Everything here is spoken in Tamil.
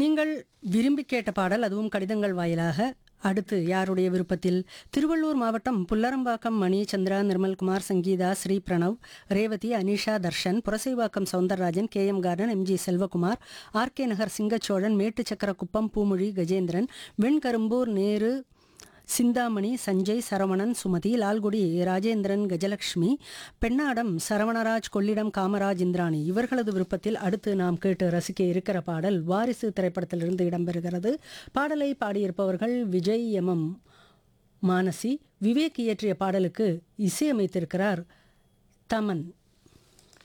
நீங்கள் விரும்பி கேட்ட பாடல் அதுவும் கடிதங்கள் வாயிலாக அடுத்து யாருடைய விருப்பத்தில் திருவள்ளூர் மாவட்டம் Pullarambakkam Mani Chandra Nirmalkumar Sangeetha Sri Pranav Revathi Anisha Darshan Purasaiwakkam Soundararajan K M garden MG Selvakumar RK Nagar Singachozhan Mettuchakkarakuppam Poomozhi Gajendran Venkarumbur Nehru Chintamani Sanjay Saravanan Sumathi Lalgudi Rajendran Gajalakshmi Pennadam Saravanaraj Kollidam Kamaraj Indrani இவர்களது விருப்பத்தில் அடுத்து நாம் கேட்டு ரசிக்க இருக்கிற பாடல் வாரிசு திரைப்படத்திலிருந்து இடம்பெறுகிறது பாடலை பாடியிருப்பவர்கள் விஜய் எம்எம் மானசி விவேக் இயற்றிய பாடலுக்கு இசையமைத்திருக்கிறார் தமன்